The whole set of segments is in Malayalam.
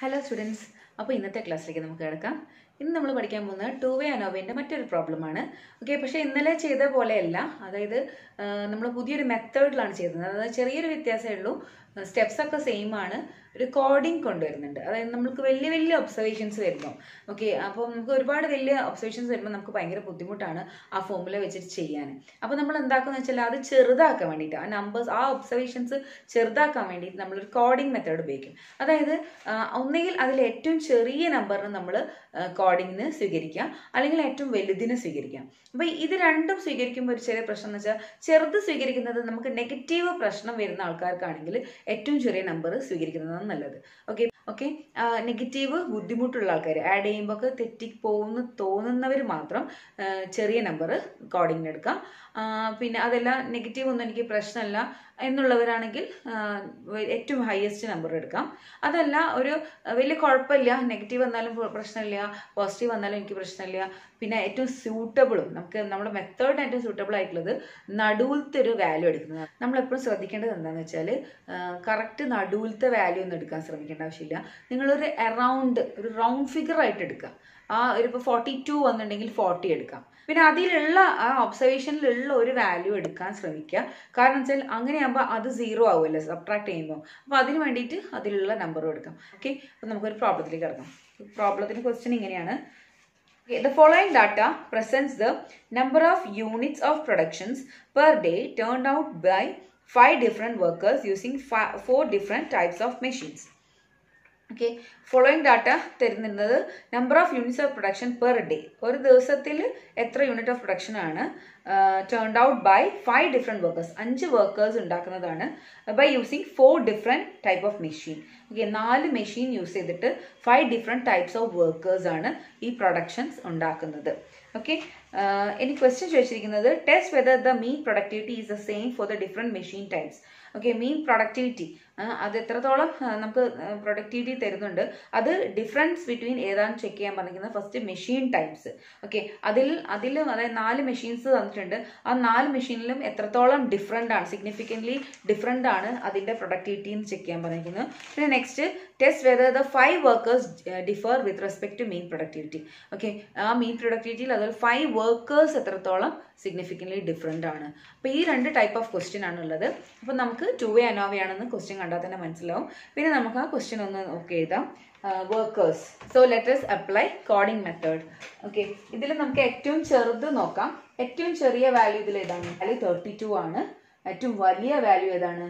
ഹലോ സ്റ്റുഡൻസ് അപ്പോൾ ഇന്നത്തെ ക്ലാസ്സിലേക്ക് നമുക്ക് കിടക്കാം ഇന്ന് നമ്മൾ പഠിക്കാൻ പോകുന്നത് ടു വേ അനോവയുടെ മറ്റൊരു പ്രോബ്ലമാണ് ഓക്കെ പക്ഷേ ഇന്നലെ ചെയ്ത പോലെയല്ല അതായത് നമ്മൾ പുതിയൊരു മെത്തേഡിലാണ് ചെയ്യുന്നത് അതായത് ചെറിയൊരു വ്യത്യാസമേ ഉള്ളൂ സ്റ്റെപ്സ് ഒക്കെ സെയിം ആണ് ഒരു കോഡിങ് കൊണ്ടുവരുന്നുണ്ട് അതായത് നമുക്ക് വലിയ വലിയ ഒബ്സർവേഷൻസ് വരുമ്പോൾ ഓക്കെ അപ്പോൾ നമുക്ക് ഒരുപാട് വലിയ ഒബ്സർവേഷൻസ് വരുമ്പോൾ നമുക്ക് ഭയങ്കര ബുദ്ധിമുട്ടാണ് ആ ഫോമുല വെച്ചിട്ട് ചെയ്യാൻ അപ്പോൾ നമ്മൾ എന്താക്കുന്നത് വെച്ചാൽ അത് ചെറുതാക്കാൻ വേണ്ടിയിട്ട് ആ നമ്പേഴ്സ് ആ ഒബ്സർവേഷൻസ് ചെറുതാക്കാൻ വേണ്ടിയിട്ട് നമ്മളൊരു കോഡിംഗ് മെത്തേഡ് ഉപയോഗിക്കും അതായത് ആ, ഒന്നുകിൽ അതിൽ ഏറ്റവും ചെറിയ നമ്പറിന് നമ്മൾ കോഡിങ്ങിന് സ്വീകരിക്കാം അല്ലെങ്കിൽ ഏറ്റവും വലുതിന് സ്വീകരിക്കാം അപ്പോൾ ഇത് രണ്ടും സ്വീകരിക്കുമ്പോൾ ഒരു ചെറിയ പ്രശ്നം എന്ന് വെച്ചാൽ ചെറുത് സ്വീകരിക്കുന്നത് നമുക്ക് നെഗറ്റീവ് പ്രശ്നം വരുന്ന ആൾക്കാർക്കാണെങ്കിൽ ഏറ്റവും ചെറിയ നമ്പർ സ്വീകരിക്കുന്നതാണ് നല്ലത് ഓക്കെ ഓക്കെ നെഗറ്റീവ് ബുദ്ധിമുട്ടുള്ള ആൾക്കാർ ആഡ് ചെയ്യുമ്പോൾ ഒക്കെ തെറ്റി പോകുന്ന തോന്നുന്നവർ മാത്രം ആ, ചെറിയ നമ്പർ കോഡിങ്ങിന് എടുക്കാം ആ, പിന്നെ അതല്ല നെഗറ്റീവ് ഒന്നും എനിക്ക് പ്രശ്നമല്ല എന്നുള്ളവരാണെങ്കിൽ ആ, ഏറ്റവും ഹയസ്റ്റ് നമ്പർ എടുക്കാം അതല്ല ഒരു വലിയ കുഴപ്പമില്ല നെഗറ്റീവ് വന്നാലും പ്രശ്നമില്ല പോസിറ്റീവ് വന്നാലും എനിക്ക് പ്രശ്നമില്ല പിന്നെ ഏറ്റവും സ്യൂട്ടബിളും നമുക്ക് നമ്മുടെ മെത്തേഡിന് ഏറ്റവും സ്യൂട്ടബിൾ ആയിട്ടുള്ളത് നടുവിലത്തെ ഒരു വാല്യൂ എടുക്കുന്നത് നമ്മൾ എപ്പോഴും ശ്രദ്ധിക്കേണ്ടത് എന്താണെന്ന് വെച്ചാൽ കറക്റ്റ് നടുവിലത്തെ വാല്യൂ ഒന്നും എടുക്കാൻ ശ്രമിക്കേണ്ട ആവശ്യമില്ല നിങ്ങളൊരു അറൗണ്ട് ഒരു റൗണ്ട് ഫിഗർ ആയിട്ട് എടുക്കുക ആ ഒരു ഇപ്പോൾ ഫോർട്ടി ടു വന്നിട്ടുണ്ടെങ്കിൽ ഫോർട്ടി എടുക്കാം പിന്നെ അതിലുള്ള ആ ഒബ്സർവേഷനിലുള്ള ഒരു വാല്യൂ എടുക്കാൻ ശ്രമിക്കുക കാരണം വെച്ചാൽ അങ്ങനെയാകുമ്പോൾ അത് സീറോ ആവുമല്ലോ സബ്ട്രാക്ട് ചെയ്യുമ്പോൾ അപ്പോൾ അതിന് വേണ്ടിയിട്ട് അതിലുള്ള നമ്പറും എടുക്കാം ഓക്കെ അപ്പോൾ നമുക്കൊരു പ്രോബ്ലത്തിലേക്ക് കിടക്കാം പ്രോബ്ലത്തിന് ക്വസ്റ്റ്യൻ ഇങ്ങനെയാണ് Okay, the following data presents the number of units of productions per day turned out by five different workers using fi- four different types of machines. Okay following data തരുന്നത് number of units of production per day ഒരു ദിവസത്തിൽ എത്ര യൂണിറ്റ് ഓഫ് പ്രൊഡക്ഷൻ ആണ് turned out by five different workers അഞ്ച് വർക്കേഴ്സ് ഉണ്ടാക്കുന്നതാണ് by using four different type of machine okay നാല് മെഷീൻ യൂസ് ചെയ്തിട്ട് five different types of workers ആണ് ഈ പ്രൊഡക്ഷൻസ് ഉണ്ടാക്കുന്നത് ഓക്കെ ഇനി ക്വസ്റ്റ്യൻ ചോദിച്ചിരിക്കുന്നത് test whether the mean productivity is the same for the different machine types okay mean productivity അത് എത്രത്തോളം ആ, നമുക്ക് പ്രൊഡക്ടിവിറ്റി തരുന്നുണ്ട് അത് ഡിഫറൻസ് ബിറ്റ്വീൻ ഏതാണെന്ന് ചെക്ക് ചെയ്യാൻ പറഞ്ഞിരിക്കുന്നത് ഫസ്റ്റ് മെഷീൻ ടൈപ്സ് ഓക്കെ അതിൽ അതിൽ അതായത് നാല് മെഷീൻസ് തന്നിട്ടുണ്ട് ആ നാല് മെഷീനിലും എത്രത്തോളം ഡിഫറെൻ്റ് ആണ് സിഗ്നിഫിക്കൻ്റ്ലി ഡിഫറെൻ്റ് ആണ് അതിൻ്റെ പ്രൊഡക്ടിവിറ്റി എന്ന് ചെക്ക് ചെയ്യാൻ പറഞ്ഞിരിക്കുന്നത് പിന്നെ next test whether the five workers differ with respect to mean productivity okay ആ മീൻ പ്രൊഡക്ടിവിറ്റിയിൽ അതുപോലെ ഫൈവ് വർക്കേഴ്സ് എത്രത്തോളം സിഗ്നിഫിക്കൻ്റ്ലി ഡിഫറെൻ്റ് ആണ് അപ്പോൾ ഈ രണ്ട് ടൈപ്പ് ഓഫ് ക്വസ്റ്റ്യൻ ആണ് ഉള്ളത് അപ്പോൾ നമുക്ക് ടു വേ അനോവയാണെന്ന് ക്വസ്റ്റ്യൻ കണ്ടാൽ തന്നെ മനസ്സിലാവും പിന്നെ നമുക്ക് ആ ക്വസ്റ്റ്യൻ ഒന്ന് നോക്കി എഴുതാം workers so let's apply coding method okay ഇതിൽ നമുക്ക് ഏറ്റവും ചെറുത് നോക്കാം ഏറ്റവും ചെറിയ വാല്യൂ ഇതിൽ ഏതാണ് വാല്യൂ തേർട്ടി ടു ആണ് ഏറ്റവും വലിയ വാല്യൂ ഏതാണ്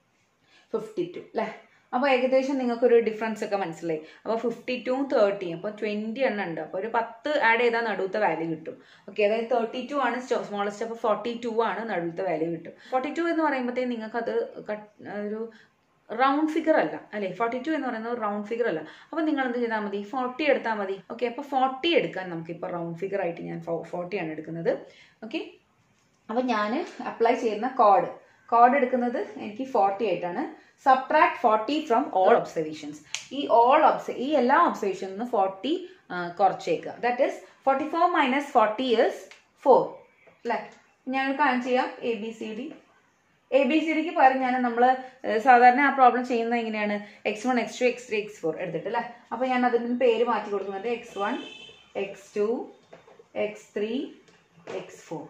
ഫിഫ്റ്റി ടു അല്ലേ അപ്പോൾ ഏകദേശം നിങ്ങൾക്കൊരു ഡിഫറൻസ് ഒക്കെ മനസ്സിലായി അപ്പോൾ ഫിഫ്റ്റി ടു തേർട്ടി അപ്പോൾ ട്വൻറ്റി എണ്ണം ഉണ്ട് അപ്പോൾ ഒരു പത്ത് ആഡ് ചെയ്താൽ നടുവത്തെ വാല്യൂ കിട്ടും ഓക്കെ അതായത് തേർട്ടി ടു ആണ് സ്മോളസ്റ്റ് അപ്പോൾ ഫോർട്ടി ടു ആണ് നടുവത്തെ വാല്യൂ കിട്ടും ഫോർട്ടി ടു എന്ന് പറയുമ്പോഴത്തേക്ക് നിങ്ങൾക്ക് അത് കട്ട് ഒരു റൗണ്ട് ഫിഗർ അല്ല അല്ലേ ഫോർട്ടി ടു എന്ന് പറയുന്നത് റൗണ്ട് ഫിഗർ അല്ല അപ്പോൾ നിങ്ങൾ എന്ത് ചെയ്താൽ മതി ഫോർട്ടി എടുത്താൽ മതി ഓക്കെ അപ്പോൾ ഫോർട്ടി എടുക്കാൻ നമുക്കിപ്പോൾ റൗണ്ട് ഫിഗർ ആയിട്ട് ഞാൻ ഫോർട്ടി ആണ് എടുക്കുന്നത് ഓക്കെ അപ്പോൾ ഞാൻ അപ്ലൈ ചെയ്യുന്ന കോഡ് കോഡ് എടുക്കുന്നത് എനിക്ക് ഫോർട്ടി ആയിട്ടാണ് subtract forty from all observations ഈ ഓൾ ഒബ്സ ഈ എല്ലാ ഒബ്സർവേഷനിൽ നിന്ന് ഫോർട്ടി കുറച്ചേക്കുക that is forty four minus forty years four അല്ലേ ഞാൻ കാണിച്ചു ചെയ്യാം A B C D A B C ഡിക്ക് പകരം ഞാൻ നമ്മൾ സാധാരണ ആ പ്രോബ്ലം ചെയ്യുന്നത് എങ്ങനെയാണ് X one X two X three X four എടുത്തിട്ട് അല്ലേ അപ്പോൾ ഞാൻ അതിന് പേര് മാറ്റി കൊടുക്കുന്നുണ്ട് X one X two X three X four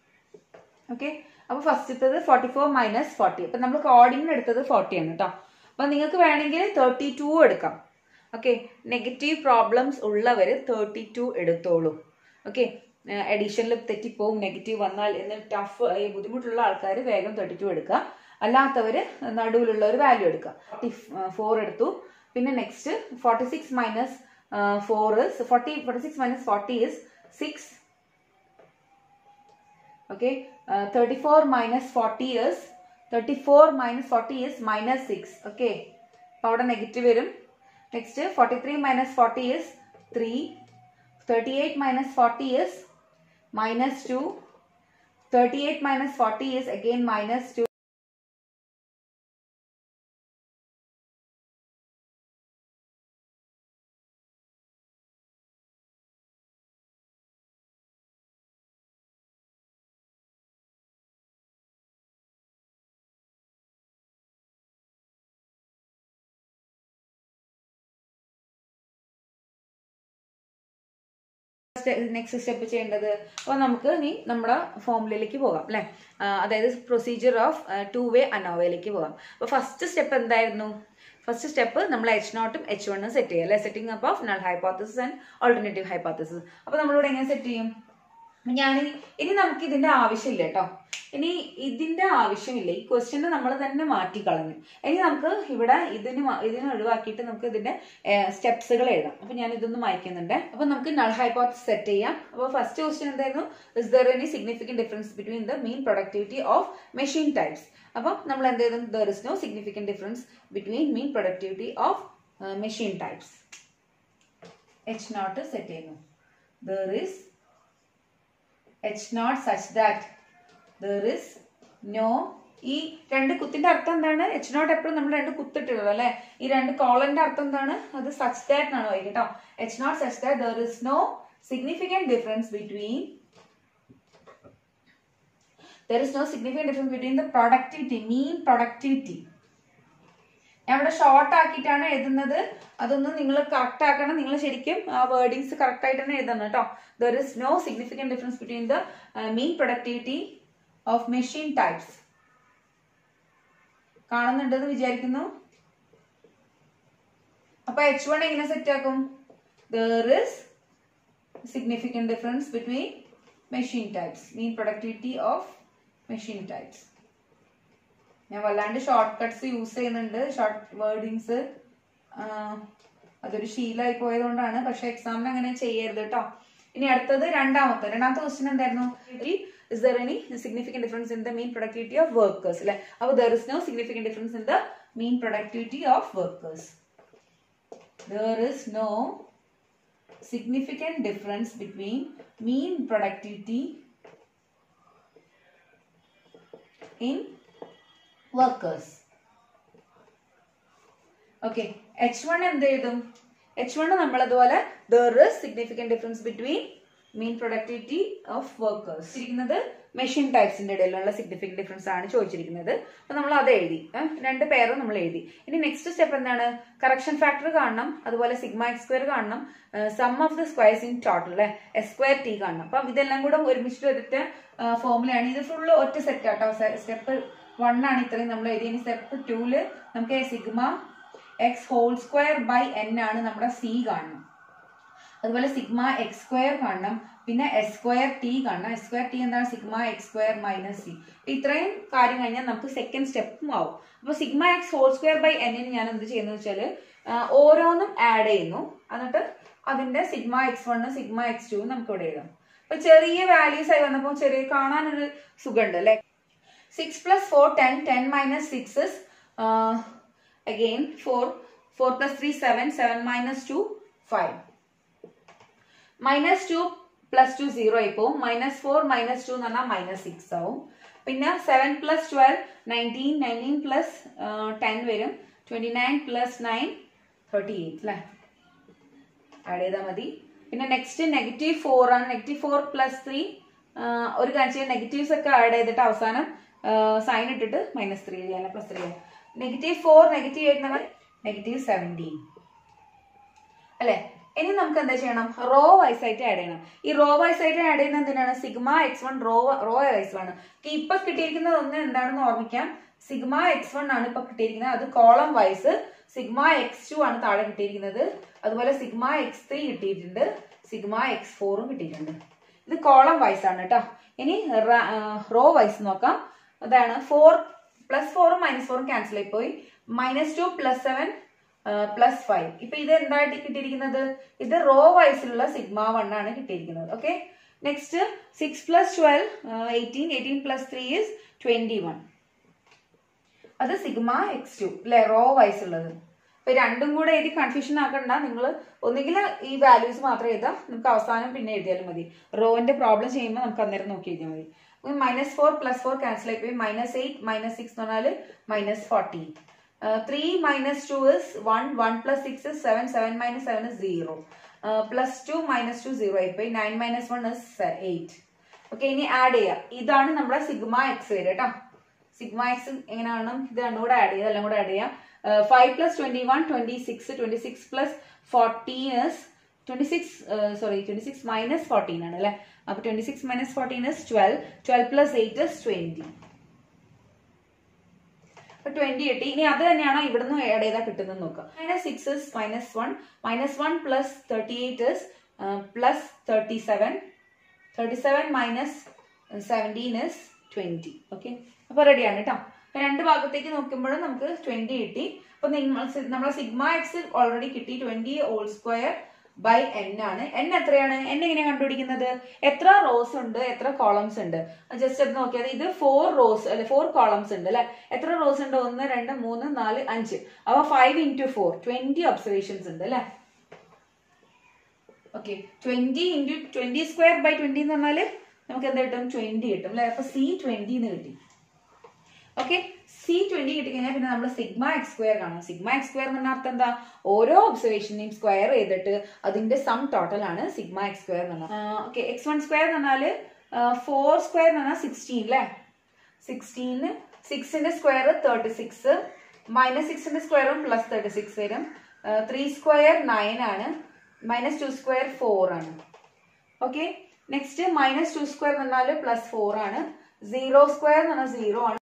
okay അപ്പോൾ ഫസ്റ്റത്തത് ഫോർട്ടി ഫോർ മൈനസ് ഫോർട്ടി അപ്പം നമ്മൾ കോഡിങ്ങിന് എടുത്തത് ഫോർട്ടി ആണ് കേട്ടോ അപ്പം നിങ്ങൾക്ക് വേണമെങ്കിൽ തേർട്ടി ടു എടുക്കാം ഓക്കെ നെഗറ്റീവ് പ്രോബ്ലംസ് ഉള്ളവർ തേർട്ടി ടു എടുത്തോളൂ ഓക്കെ എഡീഷനിൽ തെറ്റിപ്പോവും നെഗറ്റീവ് വന്നാൽ എന്ന് ടഫ് ബുദ്ധിമുട്ടുള്ള ആൾക്കാർ വേഗം തേർട്ടി ടു എടുക്കുക അല്ലാത്തവർ നടുവിലുള്ള ഒരു വാല്യൂ എടുക്കുക ഫോർട്ടി ഫോർ എടുത്തു പിന്നെ next forty six minus four forty forty six minus forty is six okay uh, 34 minus 40 is 34 minus 40 is minus 6 okay അപ്പോൾ അവിടെ നെഗറ്റീവ് വരും next forty three minus forty is three thirty eight minus forty is minus two thirty eight minus forty is again minus two next step ചെയ്യേണ്ടത് അപ്പോൾ നമുക്ക് ഇനി നമ്മുടെ ഫോമുലയിലേക്ക് പോകാം അല്ലേ ആ, അതായത് പ്രൊസീജിയർ ഓഫ് ടു വേ അനോവയിലേക്ക് പോകാം അപ്പോൾ ഫസ്റ്റ് സ്റ്റെപ്പ് എന്തായിരുന്നു ഫസ്റ്റ് സ്റ്റെപ്പ് നമ്മൾ എച്ച് നോട്ടും എച്ച് വണ്ണും സെറ്റ് ചെയ്യുക അല്ലെ setting up of null hypothesis and alternative hypothesis അപ്പോൾ നമ്മളിവിടെ എങ്ങനെ സെറ്റ് ചെയ്യും ഞാൻ ഇനി നമുക്ക് ഇതിന്റെ ആവശ്യമില്ല കേട്ടോ ഇനി ഇതിന്റെ ആവശ്യമില്ല ഈ ക്വസ്റ്റ്യന് നമ്മൾ തന്നെ മാറ്റി കളഞ്ഞു ഇനി നമുക്ക് ഇവിടെ ഇതിന് മ- ഇതിനെ ഒഴിവാക്കിയിട്ട് നമുക്ക് ഇതിന്റെ സ്റ്റെപ്സുകൾ എഴുതാം അപ്പൊ ഞാൻ ഇതൊന്ന് വായിക്കുന്നുണ്ട് അപ്പൊ നമുക്ക് നൾ ഹൈപ്പോത്തസ് സെറ്റ് ചെയ്യാം അപ്പൊ ഫസ്റ്റ് ക്വസ്റ്റ്യൻ എന്തായിരുന്നു is there any significant difference between the mean productivity of machine types അപ്പം നമ്മൾ എന്ത് ചെയ്തു there is no significant difference between mean productivity of machine types H naught set ചെയ്യുന്നു there is H naught such that there is no ഈ രണ്ട് കുത്തിന്റെ അർത്ഥം എന്താണ് എച്ച് നോട്ട് എപ്പോഴും നമ്മൾ രണ്ട് കുത്തിട്ടുള്ളത് അല്ലെ ഈ രണ്ട് കോളന്റെ അർത്ഥം എന്താണ് അത് സച്ച് ദാറ്റ് എന്നാണ് വായിക്കുക കേട്ടോ H naught such that there is no significant difference between there is no significant difference between the productivity mean productivity ഞാൻ ഇവിടെ ഷോർട്ട് ആക്കിയിട്ടാണ് എഴുതുന്നത് അതൊന്നും നിങ്ങൾ കറക്റ്റ് ആക്കണം നിങ്ങൾ ശരിക്കും ആ വേർഡിങ്സ് കറക്റ്റ് ആയിട്ട് തന്നെ എഴുതണം കേട്ടോ there is no significant difference between the mean productivity of machine types കാണുന്നുണ്ടെന്ന് വിചാരിക്കുന്നു അപ്പൊ എച്ച് വൺ എങ്ങനെ സെറ്റ് ആക്കും there is significant difference between machine types mean productivity of machine types ഞാൻ വല്ലാണ്ട് ഷോർട്ട് കട്ട്സ് യൂസ് ചെയ്യുന്നുണ്ട് ഷോർട്ട് വേർഡിങ്സ് അതൊരു ശീലമായി പോയതുകൊണ്ടാണ് പക്ഷെ എക്സാമിന് അങ്ങനെ ചെയ്യരുത് കേട്ടോ ഇനി അടുത്തത് രണ്ടാമത്തെ രണ്ടാമത്തെ ക്വസ്റ്റ്യൻ എന്തായിരുന്നു is there any significant difference in the mean productivity of workers അല്ലെ അപ്പോൾ there is no significant difference in the mean productivity of workers there is no significant difference between mean productivity in workers. Okay H one എന്ത് എഴുതും എച്ച് വൺ നമ്മളതുപോലെ there is significant difference between mean productivity of workers ഇരിക്കുന്നത് മെഷീൻ ടൈപ്സിന്റെ ഇടയിലുള്ള സിഗ്നിഫിക്കന്റ് ഡിഫറൻസ് ആണ് ചോദിച്ചിരിക്കുന്നത് അപ്പൊ നമ്മൾ അത് എഴുതി ഏ? രണ്ട് പേരും നമ്മൾ എഴുതി ഇനി നെക്സ്റ്റ് സ്റ്റെപ്പ് എന്താണ് കറക്ഷൻ ഫാക്ടർ കാണണം അതുപോലെ സിഗ്മ എക്സ് സ്ക്വയർ കാണണം sum of the squares in total അല്ലെ എസ് സ്ക്വയർ ടി കാണണം അപ്പം ഇതെല്ലാം കൂടെ ഒരുമിച്ചിട്ട് ഒരൊറ്റ ഫോമുലയാണ് ഇത് ഫുള്ള് ഒറ്റ സെറ്റ് ആട്ടോ സ്റ്റെപ്പ് വൺ ആണ് ഇത്രയും നമ്മൾ എഴുതി ഇനി സ്റ്റെപ്പ് ടൂല് നമുക്ക് sigma X whole square by N ആണ് നമ്മുടെ സി കാണണം അതുപോലെ സിഗ്മ എക്സ് സ്ക്വയർ കാണണം പിന്നെ എസ് സ്ക്വയർ ടി കാണണം എസ് സ്ക്വയർ ടി എന്താണ് sigma X square minus C ഇത്രയും കാര്യം കഴിഞ്ഞാൽ നമുക്ക് സെക്കൻഡ് സ്റ്റെപ്പും ആവും അപ്പോൾ sigma X whole square by എന്നിന് ഞാൻ എന്ത് ചെയ്യുന്നത് വെച്ചാൽ ഓരോന്നും ആഡ് ചെയ്യുന്നു എന്നിട്ട് അതിന്റെ sigma X one sigma X two നമുക്ക് ഇവിടെ എഴുതാം അപ്പൊ ചെറിയ വാല്യൂസ് ആയി വന്നപ്പോൾ ചെറിയ കാണാനൊരു സുഖമുണ്ട് അല്ലെ six plus four ten ten minus six is again four four plus three seven seven minus two five minus two plus two zero ആയി പോവും മൈനസ് ഫോർ മൈനസ് ടു എന്ന് പറഞ്ഞാൽ മൈനസ് സിക്സ് ആവും പിന്നെ seven plus twelve nineteen nineteen plus ten വരും twenty nine plus nine thirty eight അല്ലേ ആഡ് ചെയ്താൽ മതി പിന്നെ നെക്സ്റ്റ് നെഗറ്റീവ് ഫോർ ആണ് നെഗറ്റീവ് ഫോർ പ്ലസ് ത്രീ ഒരു കാണിച്ച നെഗറ്റീവ്സ് ഒക്കെ ആഡ് ചെയ്തിട്ട് അവസാനം സൈൻ ഇട്ടിട്ട് മൈനസ് ത്രീ ചെയ്യാൻ പ്ലസ് ത്രീ ചെയ്യാം നെഗറ്റീവ് ഫോർ നെഗറ്റീവ് എയ്റ്റ് എന്ന് പറഞ്ഞാൽ നെഗറ്റീവ് സെവൻറ്റീൻ അല്ലെ ഇനി നമുക്ക് എന്താ ചെയ്യണം റോ വൈസ് ആയിട്ട് ആഡ് ചെയ്യണം ഈ റോ വൈസ് ആയിട്ട് ആഡ് ചെയ്യുന്നത് എന്തിനാണ് sigma X one row row wise ആണ് ഇപ്പൊ കിട്ടിയിരിക്കുന്നത് ഒന്ന് എന്താണെന്ന് ഓർമ്മിക്കാം സിഗ്മ എക്സ് വൺ ആണ് ഇപ്പൊ കിട്ടിയിരിക്കുന്നത് അത് column wise sigma X two ആണ് താഴെ കിട്ടിയിരിക്കുന്നത് അതുപോലെ സിഗ്മ എക്സ് ത്രീ കിട്ടിയിട്ടുണ്ട് സിഗ്മ എക്സ് ഫോറും കിട്ടിയിട്ടുണ്ട് ഇത് കോളം വൈസ് ആണ് കേട്ടോ ഇനി റോ വൈസ് നോക്കാം അതാണ് ഫോർ പ്ലസ് ഫോറും മൈനസ് ഫോറും ക്യാൻസൽ ആയി പോയി minus two plus seven plus five ഇപ്പൊ ഇത് എന്തായിട്ട് കിട്ടിയിരിക്കുന്നത് ഇത് റോ വൈസിലുള്ള സിഗ്മ വൺ ആണ് കിട്ടിയിരിക്കുന്നത് okay next six plus twelve eighteen eighteen plus three is twenty one അത് സിഗ്മ എക്സ് ടു അല്ലെ റോ വൈസ് ഉള്ളത് അപ്പൊ രണ്ടും കൂടെ എഴുതി കൺഫ്യൂഷൻ ആക്കണ്ട നിങ്ങൾ ഒന്നുകിൽ ഈ വാല്യൂസ് മാത്രം എഴുതാം നമുക്ക് അവസാനം പിന്നെ എഴുതിയാലും മതി റോന്റെ പ്രോബ്ലം ചെയ്യുമ്പോൾ നമുക്ക് അന്നേരം നോക്കി എഴുതിയാൽ മതി minus four plus four cancel ആയി പോയി മൈനസ് എയ്റ്റ് മൈനസ് സിക്സ് എന്ന് പറഞ്ഞാൽ minus forty three minus two is one one plus six is seven seven minus seven is zero plus two minus two zero ആയി പോയി nine minus one is eight okay ഇനി ആഡ് ചെയ്യാം ഇതാണ് നമ്മുടെ സിഗ്മ എക്സ് വരെ കേട്ടോ സിഗ്മ എക്സ് എങ്ങനെയാണ് ഇത് രണ്ടും കൂടെ ആഡ് ചെയ്യാം എല്ലാം കൂടെ ആഡ് ചെയ്യാം five plus twenty one twenty six twenty six plus fourteen is twenty six sorry twenty six minus fourteen ആണ് അല്ലെ അപ്പൊ twenty six minus fourteen is twelve twelve plus eight is twenty അപ്പൊ ട്വന്റി കിട്ടി ഇനി അത് തന്നെയാണോ ഇവിടുന്ന് ആഡ് ചെയ്താൽ കിട്ടുന്നത് നോക്കാം minus six is minus one minus one plus thirty eight is plus thirty seven thirty seven minus seventeen is twenty okay അപ്പൊ റെഡിയാണ് കേട്ടോ അപ്പൊ രണ്ട് ഭാഗത്തേക്ക് നോക്കുമ്പോഴും നമുക്ക് ട്വന്റി കിട്ടി അപ്പൊ നിങ്ങൾ നമ്മളെ സിഗ്മ എക്സ് ഓൾറെഡി കിട്ടി twenty whole square by N ആണ് എൻ എത്രയാണ് എൻ എങ്ങനെയാണ് കണ്ടുപിടിക്കുന്നത് എത്ര റോസ് ഉണ്ട് എത്ര കോളംസ് ഉണ്ട് ജസ്റ്റ് അത് നോക്കിയാൽ ഇത് ഫോർ റോസ് അല്ലെ ഫോർ കോളംസ് ഉണ്ട് അല്ലെ എത്ര റോസ് ഉണ്ട് ഒന്ന് രണ്ട് മൂന്ന് നാല് അഞ്ച് അപ്പൊ five into four twenty observations ഉണ്ട് അല്ലെ okay twenty into twenty square by twenty എന്ന് പറഞ്ഞാല് നമുക്ക് എന്താ കിട്ടും ട്വന്റി കിട്ടും അല്ലെ അപ്പൊ സി ട്വന്റി എന്ന് കിട്ടി ഓക്കെ സി ട്വന്റി കിട്ടിക്കഴിഞ്ഞാൽ പിന്നെ നമ്മൾ സിഗ്മ എക്സ് സ്ക്വയർ കാണാം സിഗ്മ എക്സ് സ്ക്വയർ എന്ന് പറഞ്ഞ അർത്ഥം എന്താ ഓരോ ഒബ്സർവേഷനെയും സ്ക്വയർ ചെയ്തിട്ട് അതിന്റെ സം ടോട്ടൽ ആണ് സിഗ്മ എക്സ് സ്ക്വയർ എന്ന് പറഞ്ഞാൽ ഓക്കെ എക്സ് വൺ സ്ക്വയർ എന്ന് പറഞ്ഞാല് ഫോർ സ്ക്വയർ എന്ന് പറഞ്ഞാൽ സിക്സ്റ്റീൻ അല്ലേ സിക്സ്റ്റീന് സിക്സിന്റെ സ്ക്വയർ തേർട്ടി സിക്സ് മൈനസ് സിക്സിന്റെ സ്ക്വയറും പ്ലസ് തേർട്ടി സിക്സ് വരും ത്രീ സ്ക്വയർ നയൻ ആണ് മൈനസ് ടു സ്ക്വയർ ഫോർ ആണ് okay next minus two square എന്ന് പറഞ്ഞാൽ പ്ലസ് ഫോർ ആണ് സീറോ സ്ക്വയർ എന്ന് പറഞ്ഞാൽ സീറോ ആണ്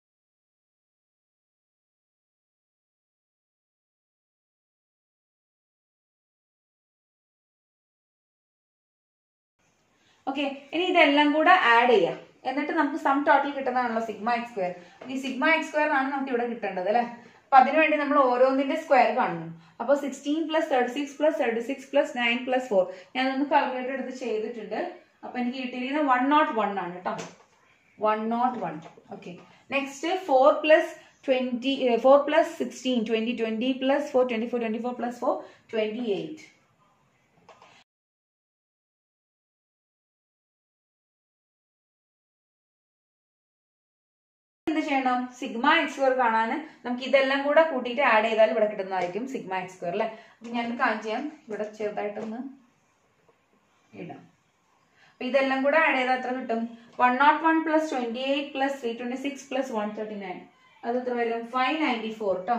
ഓക്കെ ഇനി ഇതെല്ലാം കൂടെ ആഡ് ചെയ്യാം എന്നിട്ട് നമുക്ക് സം ടോട്ടൽ കിട്ടുന്നതാണല്ലോ സിഗ്മ എക്സ് സ്ക്വയർ ഈ സിഗ്മ എക്സ് സ്ക്വയർ ആണ് നമുക്ക് ഇവിടെ കിട്ടേണ്ടത് അല്ലെ അപ്പൊ അതിനുവേണ്ടി നമ്മൾ ഓരോന്നിന്റെ സ്ക്വയർ കാണണം അപ്പൊ sixteen plus thirty six plus thirty six plus nine plus four ഞാൻ ഒന്ന് കാൽക്കുലേറ്റർ എടുത്ത് ചെയ്തിട്ടുണ്ട് അപ്പൊ എനിക്ക് കിട്ടിയിരിക്കുന്നത് വൺ നോട്ട് വൺ ആണ് കേട്ടോ one naught one okay next four plus twenty four plus sixteen twenty twenty plus four twenty four twenty four plus four twenty eight എന്ത് ചെയ്യണം സിഗ്മ എക്സ് സ്ക്വയർ കാണാൻ നമുക്ക് ഇതെല്ലാം കൂടെ കൂട്ടിയിട്ട് ആഡ് ചെയ്താൽ ഇവിടെ കിട്ടുന്നതായിരിക്കും സിഗ്മ എക്സ് സ്ക്വയർ അല്ലെ അപ്പൊ ഞാൻ കാണിച്ചു ചെയ്യാം ഇവിടെ ചെറുതായിട്ടൊന്ന് ഇടാം അപ്പൊ ഇതെല്ലാം കൂടെ ആഡ് ചെയ്താൽ എത്ര കിട്ടും one naught one plus twenty eight plus three twenty six plus one thirty nine അത് എത്ര വരും ഫൈവ് നയൻറ്റി ഫോർ കേട്ടോ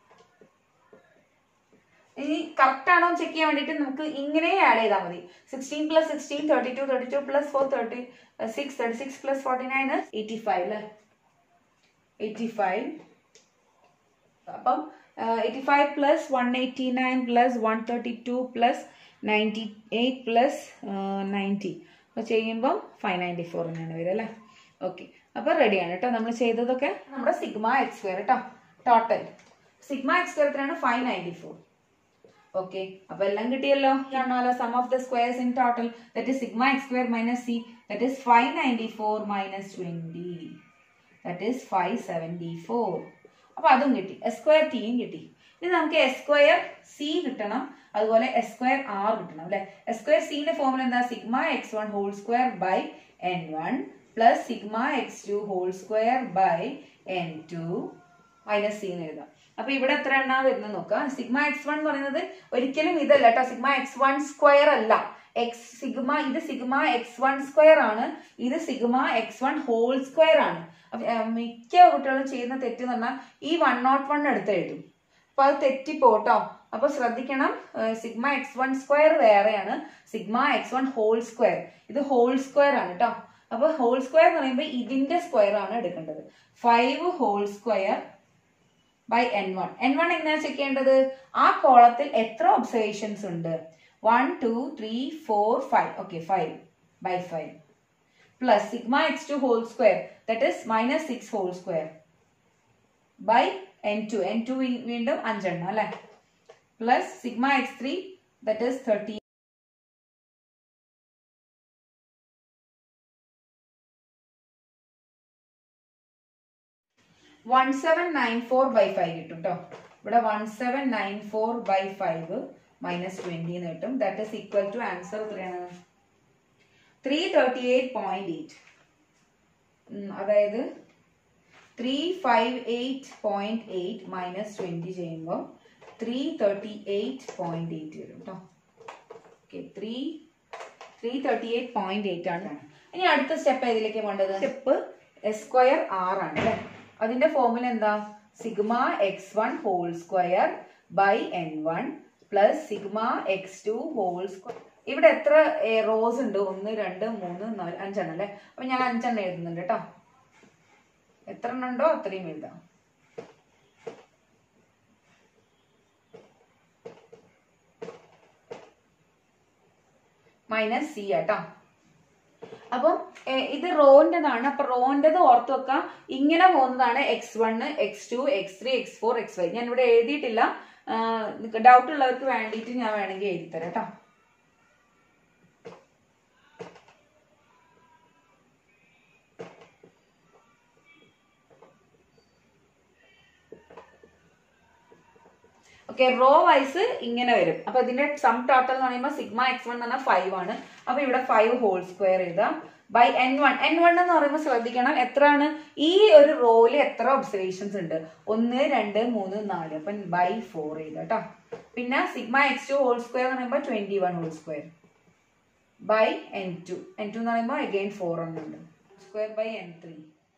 ഇനി കറക്റ്റ് ആണോ ചെക്ക് ചെയ്യാൻ വേണ്ടിയിട്ട് നമുക്ക് ഇങ്ങനെ ആഡ് ചെയ്താൽ മതി sixteen plus sixteen thirty two thirty two plus four thirty six thirty six plus forty nine eighty five അല്ലേ എയ്റ്റി ഫൈവ് അപ്പം eighty five plus one eighty nine plus one thirty two plus ninety eight plus ninety അപ്പോൾ ചെയ്യുമ്പം ഫൈവ് നയൻറ്റി ഫോർ തന്നെയാണ് വരിക അല്ലേ ഓക്കെ അപ്പോൾ റെഡിയാണ് കേട്ടോ നമ്മൾ ചെയ്തതൊക്കെ നമ്മുടെ സിഗ്മ എക്സ് സ്ക്വയർ കേട്ടോ ടോട്ടൽ സിഗ്മ എക്സ് സ്ക്വയർ എത്രയാണ് ഫൈവ് നയൻറ്റി ഫോർ ഓക്കെ അപ്പൊ എല്ലാം കിട്ടിയല്ലോ കാണാലോ sum of the squares in total that is sigma X square minus C that is five ninety four minus twenty that is five seventy four അപ്പൊ അതും കിട്ടി എസ് സ്ക്വയർ ടിയും കിട്ടി ഇനി നമുക്ക് എസ് സ്ക്വയർ സി കിട്ടണം അതുപോലെ എസ് സ്ക്വയർ ആർ കിട്ടണം അല്ലെ എസ് സ്ക്വയർ സിന്റെ ഫോമിൽ എന്താ sigma X one whole square by N one plus sigma X two whole square by N two minus C എന്ന് എഴുതാം അപ്പൊ ഇവിടെ എത്ര എണ്ണ വരുന്നത് നോക്കാം സിഗ്മ എക്സ് വൺ എന്ന് പറയുന്നത് ഒരിക്കലും ഇതല്ല കേട്ടോ സിഗ്മ എക്സ് വൺ സ്ക്വയർ അല്ല എക്സ് സിഗ്മ ഇത് സിഗ്മ എക്സ് വൺ സ്ക്വയർ ആണ് ഇത് sigma X one whole square ആണ് അപ്പൊ, ഏർ, മിക്ക കുട്ടികളും ചെയ്യുന്ന തെറ്റ് എന്ന് പറഞ്ഞാൽ ഈ വൺ നോട്ട് വൺ എടുത്ത് എഴുതും അപ്പൊ അത് തെറ്റിപ്പോട്ടോ അപ്പൊ ശ്രദ്ധിക്കണം സിഗ്മ എക്സ് വൺ സ്ക്വയർ വേറെയാണ് sigma X one whole square ഇത് ഹോൾ സ്ക്വയർ ആണ് കേട്ടോ അപ്പൊ ഹോൾ സ്ക്വയർ എന്ന് പറയുമ്പോൾ ഇതിന്റെ സ്ക്വയർ ആണ് എടുക്കേണ്ടത് five whole square by N one N one എങ്ങനെയാ ചെക്ക് ചെയ്യേണ്ടത് ആ കോളത്തിൽ എത്ര ഒബ്സർവേഷൻസ് ഉണ്ട് one two three four five okay five by five plus sigma X two whole square that is minus six whole square by N two N two വീണ്ടും അഞ്ചെണ്ണം അല്ലെ plus sigma X three that is thirty one seven nine four by five കിട്ടും കേട്ടോ ഇവിടെ one seven nine four by five minus twenty എന്ന് കിട്ടും that is equal to answer എത്രയാണ് three thirty eight point eight അതായത് three five eight point eight minus twenty ചെയ്യുമ്പോൾ three thirty eight point eight വരും കേട്ടോ okay three three thirty eight point eight ആണ് ഇനി അടുത്ത സ്റ്റെപ്പ് ഏതിലേക്ക് പോകേണ്ടത് സ്റ്റെപ്പ് എസ് സ്ക്വയർ ആർ ആണ് അല്ലേ അതിന്റെ ഫോർമുല എന്താ sigma X one whole square by N one plus sigma X two whole square ഇവിടെ എത്ര റോസ് ഉണ്ട് ഒന്ന് രണ്ട് മൂന്ന് നാല് അഞ്ചെണ്ണം അല്ലേ അപ്പൊ ഞാൻ അഞ്ചെണ്ണം എഴുതുന്നുണ്ട് കേട്ടോ എത്ര എണ്ണം ഉണ്ടോ അത്രയും എഴുതാം മൈനസ് സി ആട്ടോ അപ്പം ഏർ, ഇത് റോന്റേതാണ് അപ്പൊ റോന്റേത് ഓർത്ത് വെക്കാം ഇങ്ങനെ പോകുന്നതാണ് X one X two X three X four X five ഞാൻ ഇവിടെ എഴുതിയിട്ടില്ല ഡൗട്ട് ഉള്ളവർക്ക് വേണ്ടിയിട്ട് ഞാൻ വേണമെങ്കിൽ എഴുതി തരാം കേട്ടോ ഓക്കെ റോ വൈസ് ഇങ്ങനെ വരും അപ്പൊ ഇതിന്റെ സം ടോട്ടൽ എന്ന് പറയുമ്പോൾ സിഗ്മ എക്സ് വൺ എന്ന് പറഞ്ഞാൽ ഫൈവ് ആണ് അപ്പൊ ഇവിടെ ഫൈവ് ഹോൾ സ്ക്വയർ ചെയ്താൽ by N one N one എന്ന് പറയുമ്പോൾ ശ്രദ്ധിക്കണം എത്രയാണ് ഈ ഒരു റോയില് എത്ര ഒബ്സർവേഷൻസ് ഉണ്ട് ഒന്ന് രണ്ട് മൂന്ന് നാല് അപ്പൊ ബൈ ഫോർ ചെയ്ത കേട്ടോ പിന്നെ sigma X two whole square എന്ന് പറയുമ്പോൾ twenty one whole square by N two N two എന്ന് പറയുമ്പോൾ അഗെയിൻ ഫോർ എന്നുണ്ട് square by N three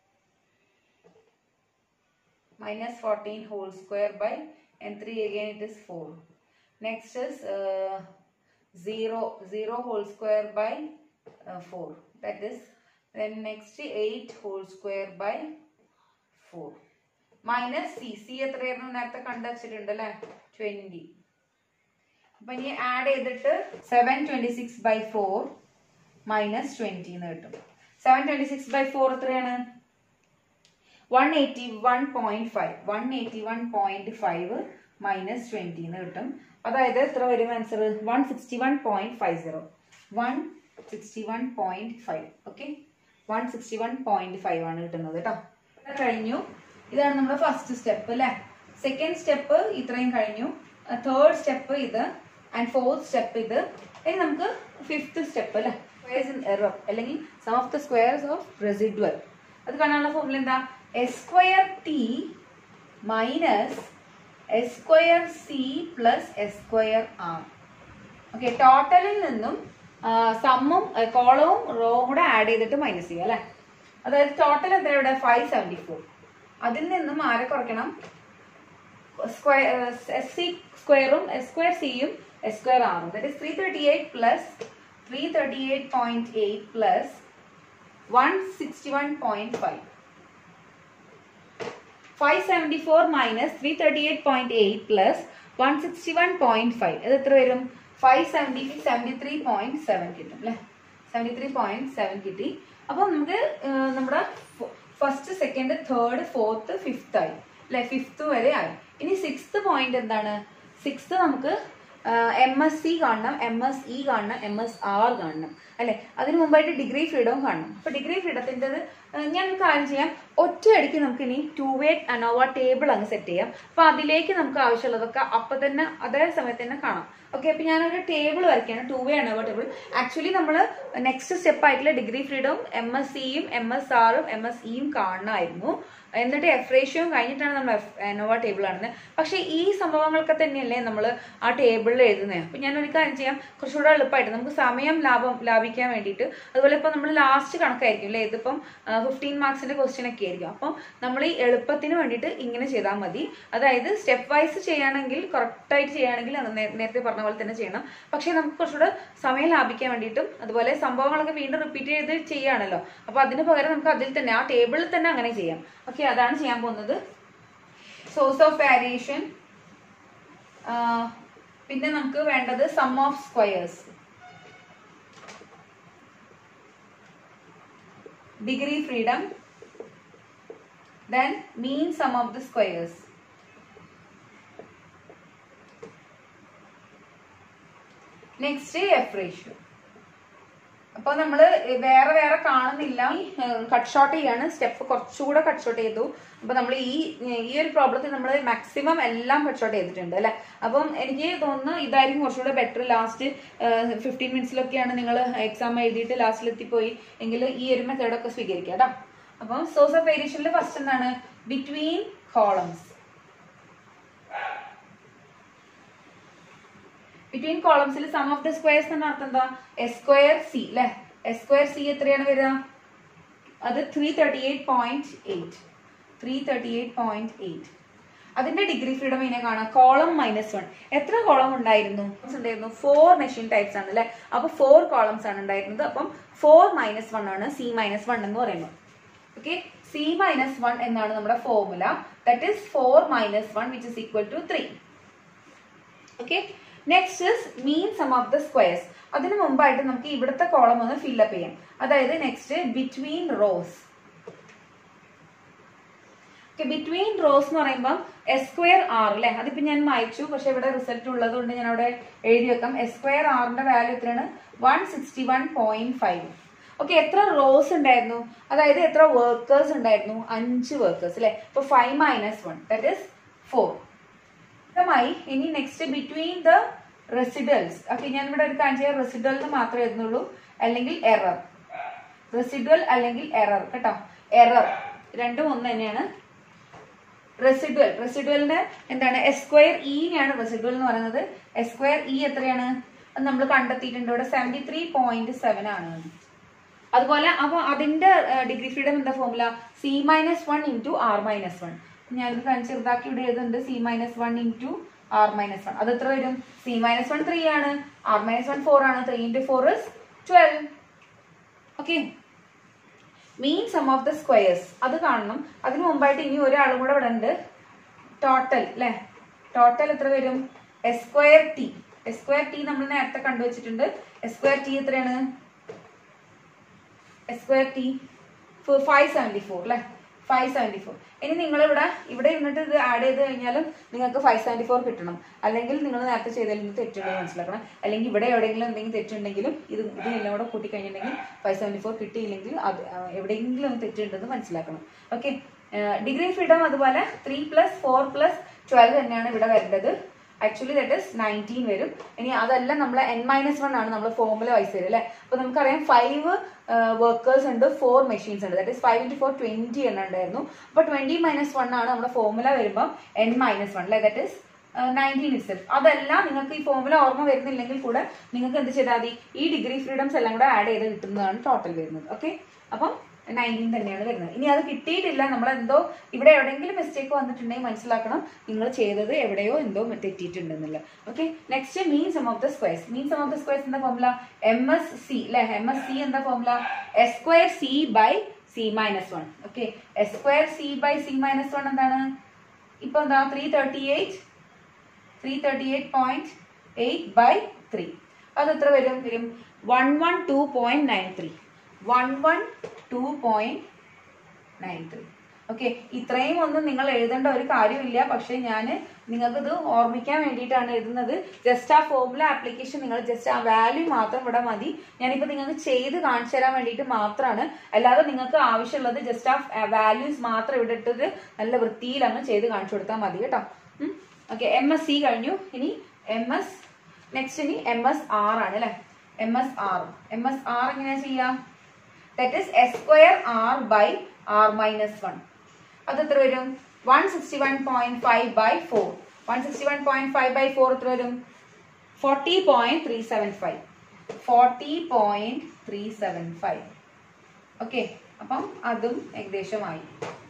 minus 14 whole square by n3 again it is 4 next is uh, 0 0 whole square by uh, 4 that is then next 8 whole square by 4 minus c c എത്രയായിരുന്നു നേരത്തെ കണ്ടുവച്ചിട്ടുണ്ട് അല്ലേ ട്വന്റി അപ്പൊ ഇനി ആഡ് ചെയ്തിട്ട് seven twenty six by four minus twenty എന്ന് കിട്ടും seven twenty six by four എത്രയാണ് one eighty one point five one eighty one point five minus twenty എന്ന് കിട്ടും അതായത് എത്ര വരും answer one sixty one point five zero one sixty one point five okay one sixty one point five ആണ് കിട്ടുന്നത് കേട്ടോ ഇത് കഴിഞ്ഞു ഇതാണ് നമ്മുടെ ഫസ്റ്റ് സ്റ്റെപ്പ് അല്ലേ സെക്കൻഡ് സ്റ്റെപ്പ് ഇത്രയും കഴിഞ്ഞു തേർഡ് സ്റ്റെപ്പ് ഇത് ആൻഡ് ഫോർത്ത് സ്റ്റെപ്പ് ഇത് ഇനി നമുക്ക് ഫിഫ്ത്ത് സ്റ്റെപ്പ് അല്ലേ സ്ക്വയർസ് ഇൻ എറർ അല്ലെങ്കിൽ sum of the squares of residual അത് കാണാനുള്ള ഫോർമുല എന്താ S square T minus S square C plus S square R okay ടോട്ടലിൽ നിന്നും സമ്മും കോളവും റോവും കൂടെ ആഡ് ചെയ്തിട്ട് മൈനസ് ചെയ്യുക അല്ലേ അതായത് ടോട്ടൽ എത്ര ഇവിടെ ഫൈവ് സെവൻറ്റി ഫോർ അതിൽ നിന്നും ആരെ കുറയ്ക്കണം സ്ക്വയർ എസ് സി സ്ക്വയറും എസ് സ്ക്വയർ സിയും എസ് സ്ക്വയർ ആറും that is three thirty eight plus three thirty eight point eight plus one sixty one point five five seventy four minus three thirty eight point eight plus one sixty one point five ഇത് എത്ര വരും five seventy seventy three point seven കിട്ടും അല്ലേ സെവൻറ്റി ത്രീ പോയിന്റ് സെവൻ കിട്ടി അപ്പോൾ നമുക്ക് ഏർ, നമ്മുടെ first second third fourth fifth ആയി അല്ലെ ഫിഫ്ത്ത് വരെ ആയി ഇനി സിക്സ്ത് പോയിന്റ് എന്താണ് സിക്സ്ത് നമുക്ക് എം എസ് സി കാണണം എം എസ് ഇ കാണണം എം എസ് ആർ കാണണം അല്ലെ അതിന് മുമ്പായിട്ട് ഡിഗ്രി ഫ്രീഡവും കാണണം അപ്പൊ ഡിഗ്രി ഫ്രീഡത്തിൻ്റെത് ഞാൻ ഒരു കാര്യം ചെയ്യാം ഒറ്റയടിക്ക് നമുക്ക് ഇനി ടു വേ അനോവ ടേബിൾ അങ്ങ് സെറ്റ് ചെയ്യാം അപ്പൊ അതിലേക്ക് നമുക്ക് ആവശ്യമുള്ളതൊക്കെ അപ്പൊ തന്നെ അതേ സമയത്ത് തന്നെ കാണാം ഓക്കെ അപ്പൊ ഞാനൊരു ടേബിൾ വരയ്ക്കാണ് two way ANOVA table actually നമ്മൾ നെക്സ്റ്റ് സ്റ്റെപ്പ് ആയിട്ടുള്ള ഡിഗ്രി ഫ്രീഡവും എം എസ് സിയും എം എസ് ആറും എം എസ് ഇയും കാണണമായിരുന്നു എന്നിട്ട് എഫ് റേഷ്യോയും കഴിഞ്ഞിട്ടാണ് നമ്മൾ എഫ് അനോവ ടേബിൾ കാണുന്നത് പക്ഷേ ഈ സംഭവങ്ങളൊക്കെ തന്നെയല്ലേ നമ്മൾ ആ ടേബിളിൽ എഴുതുന്നത് അപ്പം ഞാൻ ഒരു കാര്യം ചെയ്യാം കുറച്ചുകൂടെ എളുപ്പമായിട്ട് നമുക്ക് സമയം ലാഭം ലാഭിക്കാൻ വേണ്ടിയിട്ട് അതുപോലെ ഇപ്പം നമ്മൾ ലാസ്റ്റ് കണക്കായിരിക്കും അല്ലേ ഇതിപ്പം ഫിഫ്റ്റീൻ മാർക്സിന്റെ ക്വസ്റ്റ്യൻ ഒക്കെ ആയിരിക്കും അപ്പം നമ്മൾ ഈ എളുപ്പത്തിന് വേണ്ടിയിട്ട് ഇങ്ങനെ ചെയ്താൽ മതി അതായത് സ്റ്റെപ്പ് വൈസ് ചെയ്യുകയാണെങ്കിൽ കറക്റ്റായിട്ട് ചെയ്യുകയാണെങ്കിൽ അത് നേ- നേരത്തെ പറഞ്ഞ പോലെ തന്നെ ചെയ്യണം പക്ഷേ നമുക്ക് കുറച്ചുകൂടെ സമയം ലാഭിക്കാൻ വേണ്ടിയിട്ടും അതുപോലെ സംഭവങ്ങളൊക്കെ വീണ്ടും റിപ്പീറ്റ് ചെയ്ത് ചെയ്യുകയാണല്ലോ അപ്പോൾ അതിന് പകരം നമുക്ക് അതിൽ തന്നെ ആ ടേബിളിൽ തന്നെ അങ്ങനെ ചെയ്യാം ഓക്കെ അതാണ് ചെയ്യാൻ പോകുന്നത് സോഴ്സ് ഓഫ് വാരിയേഷൻ പിന്നെ നമുക്ക് വേണ്ടത് sum of squares degree freedom then mean sum of the squares next F ratio അപ്പോൾ നമ്മൾ വേറെ വേറെ കാണുന്നില്ല കട്ട് ഷോട്ട് ചെയ്യാണ് സ്റ്റെപ്പ് കുറച്ചുകൂടെ കട്ട് ഷോട്ട് ചെയ്തു അപ്പോൾ നമ്മൾ ഈ ഈ ഒരു പ്രോബ്ലത്തിൽ നമ്മൾ മാക്സിമം എല്ലാം കട്ട് ഷോട്ട് ചെയ്തിട്ടുണ്ട് അല്ലേ അപ്പം എനിക്ക് തോന്നുന്നു ഇതായിരിക്കും കുറച്ചുകൂടെ ബെറ്റർ ലാസ്റ്റ് ഫിഫ്റ്റീൻ മിനിറ്റ്സിലൊക്കെയാണ് നിങ്ങൾ എക്സാം എഴുതിയിട്ട് ലാസ്റ്റിൽ എത്തിപ്പോയി എങ്കിൽ ഈ ഒരു മെത്തേഡൊക്കെ സ്വീകരിക്കാം കേട്ടോ അപ്പം സോഴ്സ് ഓഫ് വേരിയേഷനിൽ ഫസ്റ്റ് എന്താണ് ബിറ്റ്വീൻ കോളംസ് ബിറ്റ്വീൻ കോളംസിൽ സം ഓഫ് ദ സ്ക്വയർസ് എന്ന അർത്ഥം എന്താ എസ് സ്ക്വയർ സി അല്ലെ എസ് സ്ക്വയർ സി എത്രയാണ് വരിക അത് three thirty eight point eight three thirty eight point eight അതിന്റെ ഡിഗ്രി ഫ്രീഡം ഇങ്ങനെ കാണാം കോളം മൈനസ് വൺ എത്ര കോളം ഉണ്ടായിരുന്നു ഉണ്ടായിരുന്നു ഫോർ മെഷീൻ ടൈപ്സ് ആണ് അല്ലെ അപ്പൊ ഫോർ കോളംസ് ആണ് ഉണ്ടായിരുന്നത് അപ്പം ഫോർ മൈനസ് വൺ ആണ് സി മൈനസ് വൺ എന്ന് പറയുന്നത് ഓക്കെ സി മൈനസ് വൺ എന്നാണ് നമ്മുടെ formula that is four minus one which is equal to three okay next is mean sum of the squares അതിന് മുമ്പായിട്ട് നമുക്ക് ഇവിടുത്തെ കോളം ഒന്ന് ഫില്ലപ്പ് ചെയ്യാം അതായത് next between rows between rows എന്ന് പറയുമ്പോൾ എസ് സ്ക്വയർ ആർ അല്ലെ അതിപ്പോ ഞാൻ മായച്ചു പക്ഷെ ഇവിടെ റിസൾട്ട് ഉള്ളത് കൊണ്ട് ഞാൻ അവിടെ എഴുതി വെക്കാം എസ് സ്ക്വയർ ആറിന്റെ വാല്യൂ എത്രയാണ് one sixty one point five okay എത്ര റോസ് ഉണ്ടായിരുന്നു അതായത് എത്ര വർക്കേഴ്സ് ഉണ്ടായിരുന്നു അഞ്ച് വർക്കേഴ്സ് അല്ലെ അപ്പൊ five minus one that is four മായി ഇനി next between the residuals okay ഞാൻ ഇവിടെ ഒരു കാണിച്ച റെസിഡൽ എന്ന് മാത്രമേ എഴുതുന്നുള്ളൂ അല്ലെങ്കിൽ എറർ റെസിഡൽ അല്ലെങ്കിൽ എറർ കേട്ടോ എറർ രണ്ടും ഒന്ന് തന്നെയാണ് റെസിഡുവൽ റെസിഡുവലിന്റെ എന്താണ് എസ് സ്ക്വയർ ഇനെയാണ് റെസിഡുവൽ എന്ന് പറയുന്നത് എസ് സ്ക്വയർ ഇ എത്രയാണ് അത് നമ്മൾ കണ്ടെത്തിയിട്ടുണ്ട് ഇവിടെ സെവന്റി ത്രീ പോയിന്റ് സെവൻ ആണ് അതുപോലെ അപ്പൊ അതിന്റെ ഡിഗ്രി ഫ്രീഡം എന്താ formula C minus one into R minus one ഞാനിത് കാണിച്ച് ചെറുതാക്കി ഇവിടെ എഴുതുന്നുണ്ട് C minus one into R minus one അത് എത്ര വരും സി മൈനസ് വൺ ത്രീ ആണ് ആർ മൈനസ് വൺ ഫോർ ആണ് three into four is twelve okay mean sum of the squares അത് കാണണം അതിന് മുമ്പായിട്ട് ഇനി ഒരാളും കൂടെ ഇവിടെ ഉണ്ട് ടോട്ടൽ അല്ലെ ടോട്ടൽ എത്ര വരും S square T S square T നമ്മൾ നേരത്തെ കണ്ടുവച്ചിട്ടുണ്ട് എസ് സ്ക്വയർ ടി എത്രയാണ് S square T five seventy four അല്ലെ ഫൈവ് സെവൻറ്റി ഫോർ ഇനി നിങ്ങൾ ഇവിടെ ഇവിടെ ഇരുന്നിട്ട് ഇത് ആഡ് ചെയ്ത് കഴിഞ്ഞാലും നിങ്ങൾക്ക് ഫൈവ് സെവൻറ്റി ഫോർ കിട്ടണം അല്ലെങ്കിൽ നിങ്ങൾ നേരത്തെ ചെയ്തതിൽ നിന്ന് തെറ്റുണ്ടെന്ന് മനസ്സിലാക്കണം അല്ലെങ്കിൽ ഇവിടെ എവിടെയെങ്കിലും എന്തെങ്കിലും തെറ്റുണ്ടെങ്കിലും ഇത് ഇതിനെല്ലാം കൂടെ കൂട്ടി കഴിഞ്ഞിട്ടുണ്ടെങ്കിൽ ഫൈവ് സെവൻറ്റി ഫോർ കിട്ടിയില്ലെങ്കിൽ അത് ആ, എവിടെയെങ്കിലും തെറ്റുണ്ടെന്ന് മനസ്സിലാക്കണം ഓക്കെ ഡിഗ്രി ഫ്രീഡം അതുപോലെ three plus four plus twelve തന്നെയാണ് ഇവിടെ വരേണ്ടത് ആക്ച്വലി ദറ്റ് ഇസ് നയൻറ്റീൻ വരും ഇനി അതല്ല നമ്മൾ എൻ മൈനസ് വൺ ആണ് നമ്മൾ ഫോർമുല വൈസ് വരും അല്ലെ അപ്പൊ നമുക്കറിയാം ഫൈവ് വർക്കേഴ്സ് ഉണ്ട് ഫോർ മെഷീൻസ് ഉണ്ട് that is five into four twenty എണ്ണം ഉണ്ടായിരുന്നു അപ്പൊ ട്വന്റി മൈനസ് വൺ ആണ് നമ്മുടെ ഫോർമുല വരുമ്പോൾ എൻ മൈനസ് വൺ അല്ലെ ദറ്റ് ഇസ് നയൻറ്റീൻ ഇറ്റ്സെൽഫ് അതെല്ലാം നിങ്ങൾക്ക് ഈ ഫോർമുല ഓർമ്മ വരുന്നില്ലെങ്കിൽ കൂടെ നിങ്ങൾക്ക് എന്ത് ചെയ്താൽ മതി ഈ ഡിഗ്രി ഫ്രീഡംസ് എല്ലാം കൂടെ ആഡ് ചെയ്ത് കിട്ടുന്നതാണ് ടോട്ടൽ വരുന്നത് ഓക്കെ അപ്പം നയൻറ്റീൻ തന്നെയാണ് വരുന്നത് ഇനി അത് കിട്ടിയിട്ടില്ല നമ്മൾ എന്തോ ഇവിടെ എവിടെയെങ്കിലും മിസ്റ്റേക്ക് വന്നിട്ടുണ്ടെങ്കിൽ മനസ്സിലാക്കണം നിങ്ങൾ ചെയ്തത് എവിടെയോ എന്തോ തെറ്റിയിട്ടുണ്ടെന്നില്ല okay next mean sum of the squares mean sum of the squares എന്താ ഫോർമുല എം എസ് സി അല്ലെ എം എസ് സി എന്താ formula S square C by C minus one okay S square C by C minus one എന്താണ് ഇപ്പൊ എന്താ three thirty eight three thirty eight point eight by three അത് എത്ര വരും വരും one one two point nine three one one two point nine three okay ഇത്രയും ഒന്നും നിങ്ങൾ എഴുതേണ്ട ഒരു കാര്യമില്ല പക്ഷെ ഞാൻ നിങ്ങൾക്കിത് ഓർമ്മിക്കാൻ വേണ്ടിയിട്ടാണ് എഴുതുന്നത് ജസ്റ്റ് ആ ഫോർമുല ആപ്ലിക്കേഷൻ നിങ്ങൾ ജസ്റ്റ് ആ വാല്യൂ മാത്രം ഇവിടെ മതി ഞാനിപ്പോൾ നിങ്ങൾക്ക് ചെയ്ത് കാണിച്ചു തരാൻ വേണ്ടിയിട്ട് മാത്രമാണ് അല്ലാതെ നിങ്ങൾക്ക് ആവശ്യമുള്ളത് ജസ്റ്റ് ആ വാല്യൂസ് മാത്രം ഇവിടെ ഇട്ടിട്ട് നല്ല വൃത്തിയിൽ അങ്ങ് ചെയ്ത് കാണിച്ചു കൊടുത്താൽ മതി കേട്ടോ ഓക്കെ എം എസ് സി കഴിഞ്ഞു ഇനി എം എസ് നെക്സ്റ്റ് ഇനി എം എസ് ആർ ആണ് അല്ലെ M S R M S R എങ്ങനെയാ ചെയ്യാം that is S square R by R minus one അത് എത്ര വരും one sixty one point five by four one sixty one point five by four എത്ര വരും forty point three seven five forty point three seven five okay അപ്പം അതും ഏകദേശമായി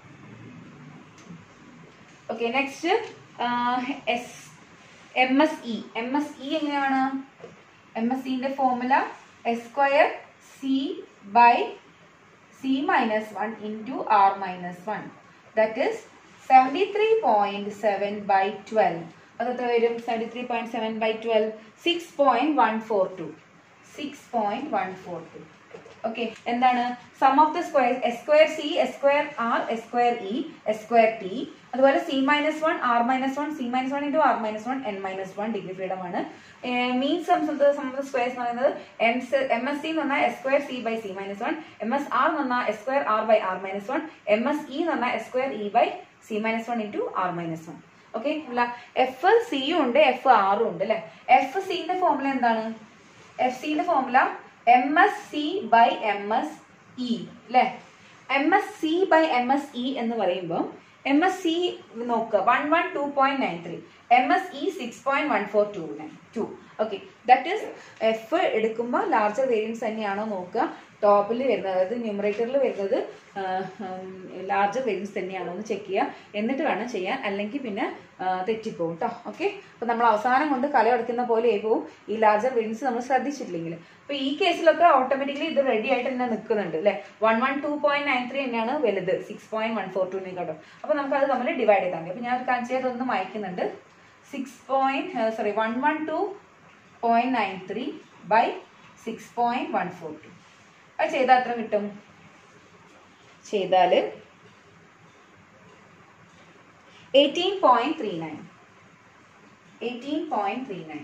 okay next S M S E M S E എങ്ങനെയാണ് എം എസ് സിന്റെ formula S square C by C minus one into R minus one that is seventy three point seven by twelve അത് എത്ര വരും seventy three point seven by twelve six point one four two six point one four two okay എന്താണ് sum of the square S square C S square R S square E S square T അതുപോലെ C minus one R minus one C minus one into R minus one N minus one degree freedom ആണ് means sum of the squares എന്ന് പറയുന്നത് എം എം എസ് സി എന്ന് പറഞ്ഞാൽ S square C by C minus one M S R എന്ന് പറഞ്ഞാൽ S square R by R minus one M S E എന്ന് പറഞ്ഞാൽ S square E by C minus one into R minus one okay അല്ല എഫ് സിയും ഉണ്ട് എഫ് ആറും ഉണ്ട് അല്ലെ എഫ് സിന്റെ ഫോർമുല എന്താണ് എഫ് സിന്റെ formula M S C by M S E അല്ലെ M S C by M S E എന്ന് പറയുമ്പോൾ എം എസ് സി നോക്കുക one one two point nine three M S E six point one four two nine two okay that is F എടുക്കുമ്പോൾ ലാർജർ വേരിയൻസ് തന്നെയാണോ നോക്കുക ടോപ്പിൽ വരുന്നത് അതായത് ന്യൂമറേറ്ററിൽ വരുന്നത് ലാർജർ വേരിയൻസ് തന്നെയാണോ എന്ന് ചെക്ക് ചെയ്യുക എന്നിട്ട് വേണം ചെയ്യാൻ അല്ലെങ്കിൽ പിന്നെ ആ, തെറ്റിപ്പോവും കേട്ടോ ഓക്കെ അപ്പോൾ നമ്മൾ അവസാനം കൊണ്ട് കല അടയ്ക്കുന്ന പോലെ ആയിപ്പോവും ഈ ലാർജർ വേരിയൻസ് നമ്മൾ ശ്രദ്ധിച്ചിട്ടില്ലെങ്കിൽ അപ്പോൾ ഈ കേസിലൊക്കെ ഓട്ടോമാറ്റിക്കലി ഇത് റെഡി ആയിട്ട് തന്നെ നിൽക്കുന്നുണ്ട് അല്ലേ one one two point nine three തന്നെയാണ് വലുത് six point one four two കേട്ടോ അപ്പോൾ നമുക്ക് അത് തമ്മിൽ ഡിവൈഡ് ചെയ്താൽ മതി അപ്പോൾ ഞാൻ കാണിച്ചു അതൊന്ന് വായിക്കുന്നുണ്ട് six point sorry one one two point nine three by six point one four two അത് ചെയ്താൽ എത്ര കിട്ടും ചെയ്താൽ eighteen point three nine eighteen point three nine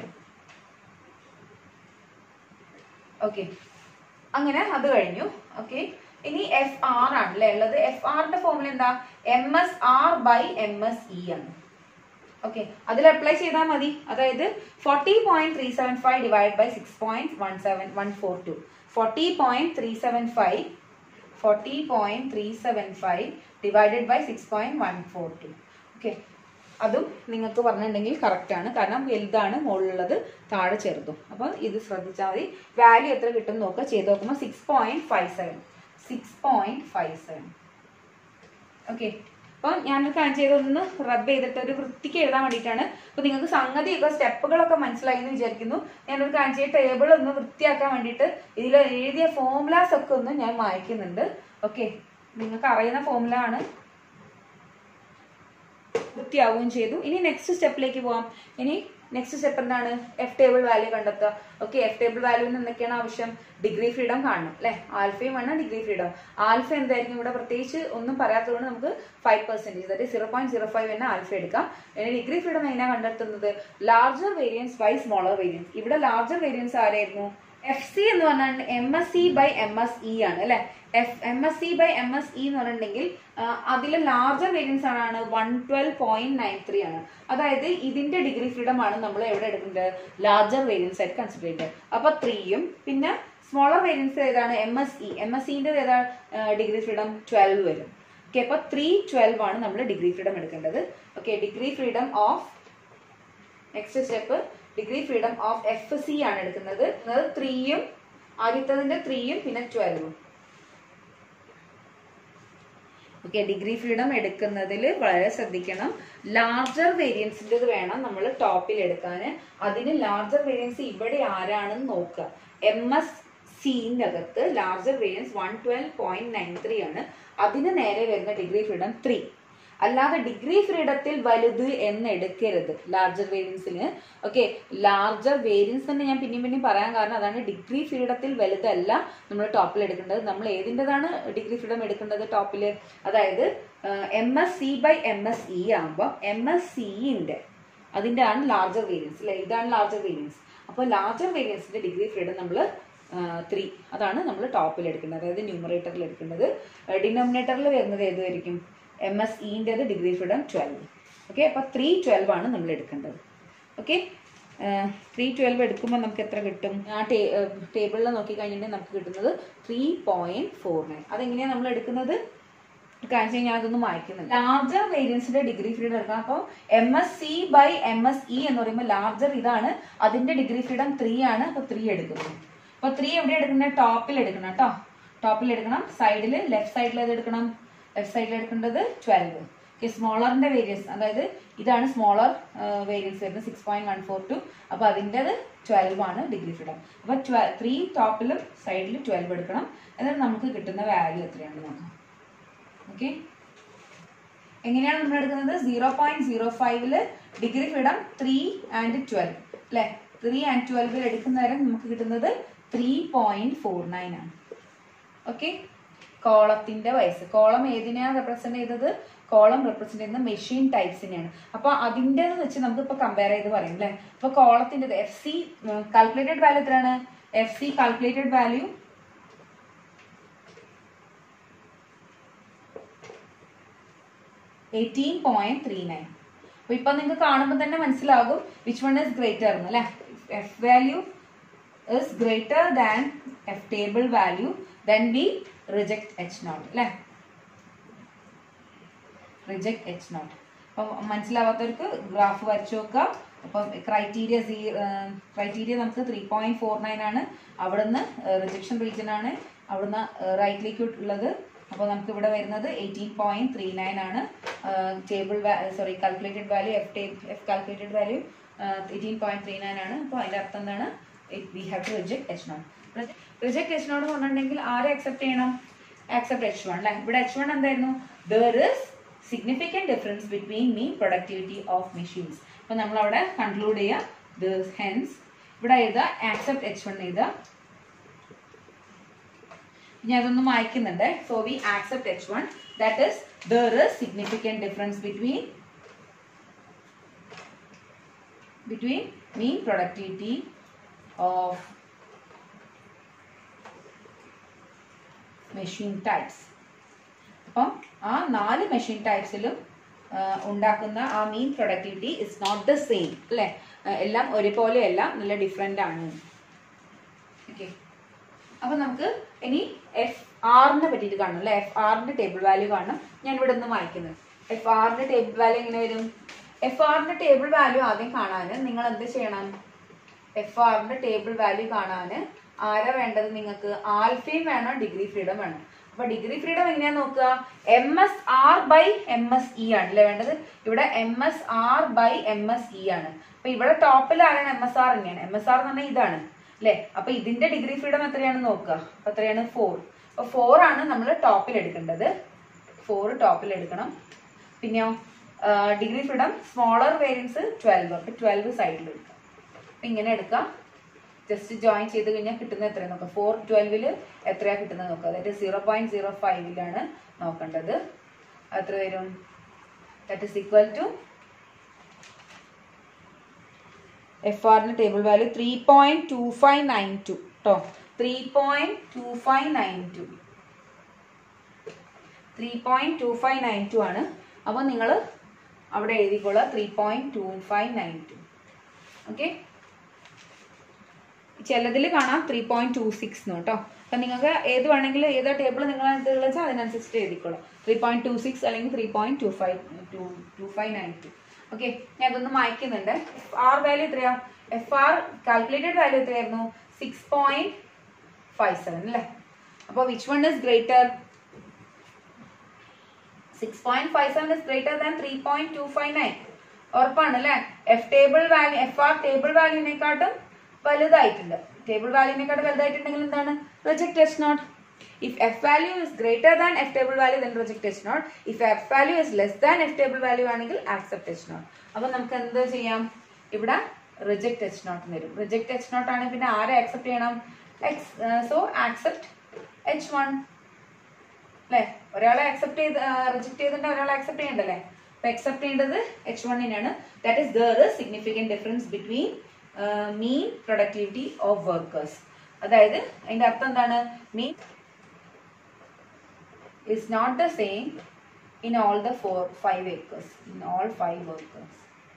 okay അങ്ങനെ അത് കഴിഞ്ഞു ഓക്കെ ഇനി എഫ് ആർ ആണ് അല്ലേ ഉള്ളത് എഫ് ആറിന്റെ ഫോമിൽ എന്താ M S R by M S E ആണ് ഓക്കെ അതിൽ അപ്ലൈ ചെയ്താൽ മതി അതായത് forty point three seven five divide by six point one seven one four two forty point three seven five forty point three seven five divided by six point one four two okay അതും നിങ്ങൾക്ക് പറഞ്ഞിട്ടുണ്ടെങ്കിൽ കറക്റ്റ് ആണ് കാരണം വലുതാണ് മുകളിലുള്ളത് താഴെ ചെറുതും അപ്പോൾ ഇത് ശ്രദ്ധിച്ചാൽ മതി വാല്യൂ എത്ര കിട്ടും നോക്കുക ചെയ്ത് നോക്കുമ്പോൾ six point five seven six point five seven okay അപ്പം ഞാനൊരു കാര്യം ചെയ്തൊന്ന് റബ്ബ് ചെയ്തിട്ട് ഒരു വൃത്തിക്ക് എഴുതാൻ വേണ്ടിയിട്ടാണ് അപ്പോൾ നിങ്ങൾക്ക് സംഗതിയൊക്കെ സ്റ്റെപ്പുകളൊക്കെ മനസ്സിലായി എന്ന് വിചാരിക്കുന്നു ഞാനൊരു കാര്യം ചെയ്ത് ടേബിൾ ഒന്ന് വൃത്തിയാക്കാൻ വേണ്ടിയിട്ട് ഇതിൽ എഴുതിയ ഫോമുലാസ് ഒക്കെ ഒന്ന് ഞാൻ വായിക്കുന്നുണ്ട് ഓക്കെ നിങ്ങൾക്ക് അറിയുന്ന ഫോമുല ആണ് വൃത്തിയാവുകയും ചെയ്തു ഇനി നെക്സ്റ്റ് സ്റ്റെപ്പിലേക്ക് പോവാം ഇനി നെക്സ്റ്റ് സ്റ്റെപ്പ് എന്താണ് എഫ് ടേബിൾ വാല്യൂ കണ്ടെത്തുക ഓക്കെ എഫ് ടേബിൾ വാല്യൂവിന് എന്തൊക്കെയാണ് ആവശ്യം ഡിഗ്രി ഫ്രീഡം കാണണം അല്ലെ ആൽഫയും വേണം ഡിഗ്രി ഫ്രീഡം ആൽഫ എന്തായിരിക്കും ഇവിടെ പ്രത്യേകിച്ച് ഒന്നും പറയാത്തതുകൊണ്ട് നമുക്ക് ഫൈവ് പെർസെന്റേജ് അതായത് സീറോ പോയിന്റ് സീറോ ഫൈവ് എന്ന ആൽഫ എടുക്കാം ഇനി ഡിഗ്രി ഫ്രീഡം എങ്ങനെയാണ് കണ്ടെത്തുന്നത് larger variance by smaller variance ഇവിടെ ലാർജർ വേരിയൻസ് ആരായിരുന്നു എഫ് സി എന്ന് പറഞ്ഞാൽ M S C by M S E ആണ് അല്ലെ F M S C by M S E എന്ന് പറഞ്ഞിട്ടുണ്ടെങ്കിൽ അതിൽ ലാർജർ വേരിയൻസ് ആണ് one twelve point nine three ആണ് അതായത് ഇതിന്റെ ഡിഗ്രി ഫ്രീഡം ആണ് നമ്മൾ എവിടെ എടുക്കുന്നത് ലാർജർ വേരിയൻസ് ആയിട്ട് കൺസിഡർ ചെയ്യുന്നത് അപ്പൊ ത്രീയും പിന്നെ സ്മോളർ വേരിയൻസ് ഏതാണ് M S E M S സിന്റെ ഏതാണ് ഡിഗ്രി ഫ്രീഡം ട്വൽവ് വരും ഓക്കെ അപ്പൊ ത്രീ ട്വൽവ് ആണ് നമ്മൾ ഡിഗ്രി ഫ്രീഡം എടുക്കേണ്ടത് okay degree freedom of next step degree freedom of F C ആണ് എടുക്കുന്നത് ത്രീയും ആദ്യത്തതിന്റെ ത്രീയും പിന്നെ ട്വൽവും ഓക്കെ ഡിഗ്രി ഫ്രീഡം എടുക്കുന്നതിൽ വളരെ ശ്രദ്ധിക്കണം ലാർജർ വേരിയൻസിൻ്റെത് വേണം നമ്മൾ ടോപ്പിൽ എടുക്കാൻ അതിന് ലാർജർ വേരിയൻസ് ഇവിടെ ആരാണെന്ന് നോക്കുക എം എസ് സിന്റെ അകത്ത് larger variance one twelve point nine three ആണ് അതിന് നേരെ വരുന്ന ഡിഗ്രി ഫ്രീഡം ത്രീ അല്ലാതെ ഡിഗ്രി ഫ്രീഡത്തിൽ വലുത് എന്ന് എടുക്കരുത് ലാർജർ വേരിയൻസിന് ഓക്കെ ലാർജർ വേരിയൻസ് തന്നെ ഞാൻ പിന്നെയും പിന്നെയും പറയാൻ കാരണം അതാണ് ഡിഗ്രി ഫ്രീഡത്തിൽ വലുതല്ല നമ്മൾ ടോപ്പിൽ എടുക്കേണ്ടത് നമ്മൾ ഏതിൻ്റെതാണ് ഡിഗ്രി ഫ്രീഡം എടുക്കേണ്ടത് ടോപ്പിൽ അതായത് M S C by M S E ആകുമ്പോൾ എം എസ് സിന്റെ അതിൻ്റെ ആണ് ലാർജർ വേരിയൻസ് അല്ലെ ഇതാണ് ലാർജർ വേരിയൻസ് അപ്പോൾ ലാർജർ വേരിയൻസിന്റെ ഡിഗ്രി ഫ്രീഡം നമ്മൾ ത്രീ അതാണ് നമ്മൾ ടോപ്പിൽ എടുക്കേണ്ടത് അതായത് ന്യൂമറേറ്ററിൽ എടുക്കേണ്ടത് ഡിനോമിനേറ്ററിൽ വരുന്നത് ഏതായിരിക്കും എം എസ് ഇൻ്റെത് ഡിഗ്രി ഫ്രീഡം ട്വൽവ് ഓക്കെ അപ്പോൾ ത്രീ ട്വൽവ് ആണ് നമ്മൾ എടുക്കേണ്ടത് ഓക്കെ ത്രീ ട്വൽവ് എടുക്കുമ്പോൾ നമുക്ക് എത്ര കിട്ടും ആ ടേ ടേബിളിൽ നോക്കിക്കഴിഞ്ഞിട്ടുണ്ടെങ്കിൽ നമുക്ക് കിട്ടുന്നത് ത്രീ പോയിന്റ് ഫോർ നയൻ അതെങ്ങനെയാണ് നമ്മൾ എടുക്കുന്നത് കാണിച്ചു കഴിഞ്ഞാൽ അതൊന്നും വായിക്കുന്നില്ല ലാർജർ വേരിയൻസിന്റെ ഡിഗ്രി ഫ്രീഡം എടുക്കാം അപ്പോൾ M S C by M S E എന്ന് പറയുമ്പോൾ ലാർജർ ഇതാണ് അതിന്റെ ഡിഗ്രി ഫ്രീഡം ത്രീ ആണ് അപ്പോൾ ത്രീ എടുക്കുന്നു അപ്പോൾ ത്രീ എവിടെ എടുക്കുന്നത് ടോപ്പിൽ എടുക്കണം കേട്ടോ ടോപ്പിൽ എടുക്കണം സൈഡിൽ ലെഫ്റ്റ് സൈഡിൽ ഏത് എടുക്കണം ലെഫ്റ്റ് സൈഡിൽ എടുക്കേണ്ടത് ട്വൽവ് ഓക്കെ സ്മോളറിന്റെ വേരിയൻസ് അതായത് ഇതാണ് സ്മോളർ വേരിയൻസ് വരുന്നത് six point one four two അപ്പോൾ അതിൻ്റെത് ട്വൽവ് ആണ് ഡിഗ്രി ഫ്രീഡം അപ്പോൾ ട്വൽ ത്രീ ടോപ്പിലും സൈഡിലും ട്വൽവ് എടുക്കണം എന്നിട്ട് നമുക്ക് കിട്ടുന്ന വാല്യൂ എത്രയാണെന്ന് നോക്കാം ഓക്കെ എങ്ങനെയാണ് നമ്മൾ എടുക്കുന്നത് സീറോ പോയിന്റ് സീറോ ഫൈവില് degree freedom three and twelve അല്ലെ ത്രീ ആൻഡ് ട്വൽവിൽ എടുക്കുന്ന നേരം നമുക്ക് കിട്ടുന്നത് ത്രീ പോയിന്റ് ഫോർ നയൻ ആണ് ഓക്കെ കോളത്തിന്റെ വയസ്സ് കോളം ഏതിനെയാണ് റെപ്രസെന്റ് ചെയ്തത് കോളം റെപ്രസെന്റ് ചെയ്യുന്ന മെഷീൻ ടൈപ്സിനെയാണ് അപ്പൊ അതിൻ്റെ വെച്ച് നമുക്ക് ഇപ്പൊ കമ്പയർ ചെയ്ത് പറയും അല്ലെ അപ്പൊ കോളത്തിന്റെ എഫ് സി കാൽക്കുലേറ്റഡ് വാല്യൂ എത്രയാണ് F C calculated value eighteen point three nine അപ്പൊ ഇപ്പൊ നിങ്ങൾക്ക് കാണുമ്പോൾ തന്നെ മനസ്സിലാകും വിച്ച് വൺ ഇസ് ഗ്രേറ്റർ എന്ന് അല്ലെ F value is greater than F table value then we reject H not അല്ലെ റിജക്ട് എച്ച് നോട്ട് അപ്പം മനസ്സിലാവാത്തവർക്ക് ഗ്രാഫ് വരച്ചു നോക്കുക അപ്പം ക്രൈറ്റീരിയ സീ ക്രൈറ്റീരിയ നമുക്ക് ത്രീ പോയിന്റ് ഫോർ നയൻ ആണ് അവിടുന്ന് റിജക്ഷൻ റീജിയൻ ആണ് അവിടുന്ന് റൈറ്റിലേക്ക് ഉള്ളത് അപ്പോൾ നമുക്ക് ഇവിടെ വരുന്നത് എയ്റ്റീൻ പോയിന്റ് ത്രീ നയൻ ആണ് table sorry calculated value F table F calculated value eighteen point three nine ആണ് അപ്പോൾ അതിൻ്റെ അർത്ഥം എന്താണ് we have to reject H not reject H not എന്ന് പറഞ്ഞിട്ടുണ്ടെങ്കിൽ ആരെ അക്സെപ്റ്റ് ചെയ്യണം ആക്സെപ്റ്റ് എച്ച് വൺ അല്ലേ ഇവിടെ എച്ച് വൺ എന്തായിരുന്നു there is significant difference between mean productivity of machines അപ്പോൾ നമ്മൾ അവിടെ കൺക്ലൂഡ് ചെയ്യുക ദ ഹെൻസ് ഇവിടെ എഴുതുക ആക്സെപ്റ്റ് എച്ച് വൺ എഴുതുക ഞാൻ അതൊന്ന് വായിക്കുന്നുണ്ട് so we accept H one that is there is significant difference between between mean productivity of machine types അപ്പം ആ നാല് മെഷീൻ ടൈപ്സിലും ഉണ്ടാക്കുന്ന ആ mean productivity is not the same അല്ലേ ആ, എല്ലാം ഒരുപോലെയല്ല നല്ല ഡിഫറെൻ്റ് ആണ് ഓക്കെ അപ്പം നമുക്ക് ഇനി എഫ് ആറിനെ പറ്റിയിട്ട് കാണണം അല്ലേ എഫ് ആറിൻ്റെ ടേബിൾ വാല്യൂ കാണണം ഞാൻ ഇവിടെ നിന്ന് വായിക്കുന്നത് എഫ് ആറിൻ്റെ ടേബിൾ വാല്യൂ എങ്ങനെ വരും എഫ് ആറിൻ്റെ ടേബിൾ വാല്യൂ ആദ്യം കാണാൻ നിങ്ങൾ എന്ത് ചെയ്യണം എഫ് ആറിന്റെ ടേബിൾ വാല്യൂ കാണാൻ ആരാ വേണ്ടത് നിങ്ങൾക്ക് ആൽഫയും വേണം ഡിഗ്രി ഫ്രീഡം വേണം അപ്പൊ ഡിഗ്രി ഫ്രീഡം എങ്ങനെയാ നോക്കുക M S R by M S E ആണ് അല്ലേ വേണ്ടത് ഇവിടെ M S R by M S E ആണ് അപ്പൊ ഇവിടെ ടോപ്പിൽ ആരാണ് എം എസ് ആർ തന്നെയാണ് എം എസ് ആർ എന്ന് പറഞ്ഞാൽ ഇതാണ് അല്ലേ അപ്പൊ ഇതിന്റെ ഡിഗ്രി ഫ്രീഡം എത്രയാണെന്ന് നോക്കുക അപ്പൊ എത്രയാണ് ഫോർ അപ്പൊ ഫോർ ആണ് നമ്മൾ ടോപ്പിൽ എടുക്കേണ്ടത് ഫോർ ടോപ്പിൽ എടുക്കണം പിന്നെയോ degree freedom smaller variance twelve അപ്പൊ ട്വൽവ് സൈഡിൽ എടുക്കാം അപ്പൊ ഇങ്ങനെ എടുക്കാം ജസ്റ്റ് ജോയിൻ ചെയ്ത് കഴിഞ്ഞാൽ കിട്ടുന്ന എത്രയാണ് നോക്കാം ഫോർ ട്വൽവില് എത്രയാണ് കിട്ടുന്നത് നോക്കുക അതായത് സീറോ പോയിന്റ് സീറോ ഫൈവിലാണ് നോക്കേണ്ടത് എത്ര വരും that is equal to F ആറിന്റെ table value three point two five nine two കേട്ടോ three point two five nine two three point two five nine two ആണ് അപ്പോൾ നിങ്ങൾ അവിടെ എഴുതിക്കോളുക three point two five nine two okay ചിലതിൽ കാണാം ത്രീ പോയിന്റ് ടു സിക്സ് എന്ന് കേട്ടോ അപ്പം നിങ്ങൾക്ക് ഏത് വേണമെങ്കിലും ഏതോ ടേബിൾ നിങ്ങൾ എന്തെങ്കിലും വെച്ചാൽ അതിനനുസരിച്ചിട്ട് എഴുതിക്കോളാം ത്രീ പോയിന്റ് ടു സിക്സ് അല്ലെങ്കിൽ three point two five two two five nine two okay ഞാൻ ഇതൊന്ന് മായ്ക്കുന്നുണ്ട് എഫ് ആർ വാല്യൂ എത്രയാ എഫ് ആർ കാൽക്കുലേറ്റഡ് വാല്യൂ എത്രയായിരുന്നു സിക്സ് പോയിന്റ് ഫൈവ് സെവൻ അല്ലേ അപ്പോൾ which one is greater six point five seven is greater than three point two five nine ഉറപ്പാണ് അല്ലേ F table value F R table വാല്യൂവിനെക്കാട്ടും വലുതായിട്ടുണ്ട് ടേബിൾ വാല്യൂവിനെക്കാട്ടും വലുതായിട്ടുണ്ടെങ്കിൽ എന്താണ് reject H not if F value is greater than F table value then reject H not if F value is less than F table value ആണെങ്കിൽ ആക്സെപ്റ്റ് എച്ച് നോട്ട് അപ്പൊ നമുക്ക് എന്ത് ചെയ്യാം ഇവിടെ റിജക്ട് എച്ച് നോട്ട് വരും റിജക്ട് എച്ച് നോട്ട് ആണെങ്കിൽ പിന്നെ ആരെ ആക്സെപ്റ്റ് ചെയ്യണം X so accept H one അല്ലേ ഒരാളെ അക്സെപ്റ്റ് ചെയ്ത് റിജക്ട് ചെയ്തിട്ട് ഒരാളെ അക്സെപ്റ്റ് ചെയ്യണ്ടല്ലേ അപ്പൊ അക്സെപ്റ്റ് ചെയ്യേണ്ടത് എച്ച് വണ്ണിനാണ് that is there significant difference between mean productivity of workers അതായത് അതിന്റെ അർത്ഥം എന്താണ് മീൻ is not the same in all the four five acres in all five workers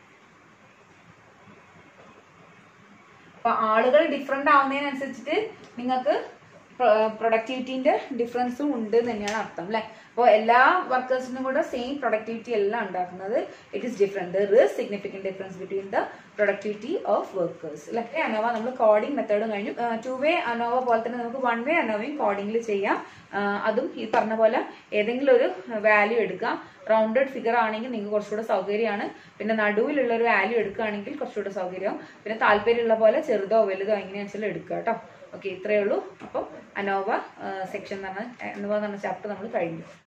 അപ്പൊ ആളുകൾ ഡിഫറെന്റ് ആവുന്നതിനനുസരിച്ചിട്ട് നിങ്ങൾക്ക് പ്രൊഡക്ടിവിറ്റിന്റെ ഡിഫറൻസും ഉണ്ട് എന്ന് തന്നെയാണ് അർത്ഥം അല്ലെ അപ്പോൾ എല്ലാ വർക്കേഴ്സിനും കൂടെ സെയിം പ്രൊഡക്ടിവിറ്റി അല്ല ഉണ്ടാക്കുന്നത് it is different there is significant difference between the productivity of workers അല്ലെ അനോവ നമ്മൾ കോഡിംഗ് മെത്തേഡും കഴിഞ്ഞു ടു വേ അനോവ പോലെ തന്നെ നമുക്ക് വൺ വേ അനോവയും കോഡിംഗിൽ ചെയ്യാം ആ, അതും ഈ പറഞ്ഞ പോലെ ഏതെങ്കിലും ഒരു വാല്യൂ എടുക്കുക റൗണ്ടഡ് ഫിഗർ ആണെങ്കിൽ നിങ്ങൾക്ക് കുറച്ചുകൂടെ സൗകര്യമാണ് പിന്നെ നടുവിലുള്ള ഒരു വാല്യൂ എടുക്കുകയാണെങ്കിൽ കുറച്ചുകൂടെ സൗകര്യമാവും പിന്നെ താല്പര്യമുള്ള പോലെ ചെറുതോ വലുതോ എങ്ങനെയാണെന്ന് എടുക്കുക കേട്ടോ ഓക്കെ ഇത്രയേ ഉള്ളൂ അപ്പം അനോവ സെക്ഷൻ എന്ന് പറഞ്ഞ അനോവ എന്ന് പറഞ്ഞ ചാപ്റ്റർ നമ്മൾ കഴിഞ്ഞു